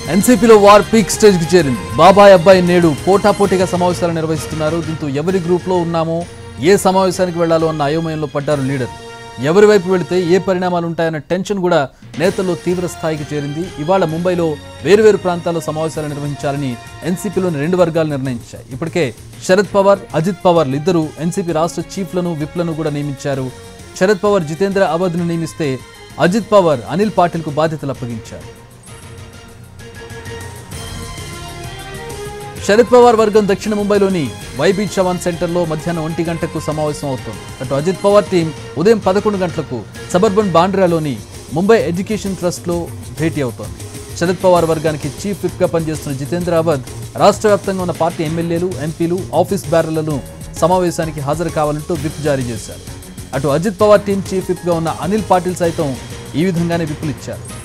ఎన్సీపీలో war peak స్టేజ్కి చేరింది బాబాయ్ అబ్బాయి నేడు పోటాపోటీగా సమావేశాలు నిర్వహిస్తున్నారు దీంతో ఎవరి గ్రూప్లో ఉన్నామో ఏ సమావేశానికి వెళ్లాలో అన్న అయోమయంలో పడ్డారు లీడర్ ఎవరి వైపు వెళితే ఏ పరిణామాలు ఉంటాయన్న టెన్షన్ కూడా నేతల్లో తీవ్ర స్థాయికి చేరింది ఇవాళ ముంబైలో వేరువేరు ప్రాంతాల్లో సమావేశాలు నిర్వహించాలని ఎన్సీపీలోని రెండు వర్గాలు నిర్ణయించాయి ఇప్పటికే శరద్ పవార్ అజిత్ పవార్లు ఇద్దరు ఎన్సీపీ రాష్ట్ర చీఫ్లను విప్లను కూడా నియమించారు శరద్ పవార్ జితేంద్ర అవధ్ను నియమిస్తే అజిత్ పవార్ అనిల్ పాటిల్కు బాధ్యతలు అప్పగించారు శరద్ పవార్ వర్గం దక్షిణ ముంబైలోని వైబీ చవాన్ సెంటర్లో మధ్యాహ్నం ఒంటి గంటకు సమావేశం అవుతోంది అటు అజిత్ పవార్ టీం ఉదయం పదకొండు గంటలకు సబర్బన్ బాండ్రాలోని ముంబై ఎడ్యుకేషన్ ట్రస్ట్లో భేటీ అవుతోంది శరద్ పవార్ వర్గానికి చీఫ్ విప్గా పనిచేస్తున్న జితేంద్ర అవధ్ రాష్ట్ర వ్యాప్తంగా ఉన్న పార్టీ ఎమ్మెల్యేలు ఎంపీలు ఆఫీస్ బ్యారర్లను సమావేశానికి హాజరు కావాలంటూ విప్ జారీ చేశారు అటు అజిత్ పవార్ టీం చీఫ్ విప్గా ఉన్న అనిల్ పాటిల్ సైతం ఈ విధంగానే విప్పులు ఇచ్చారు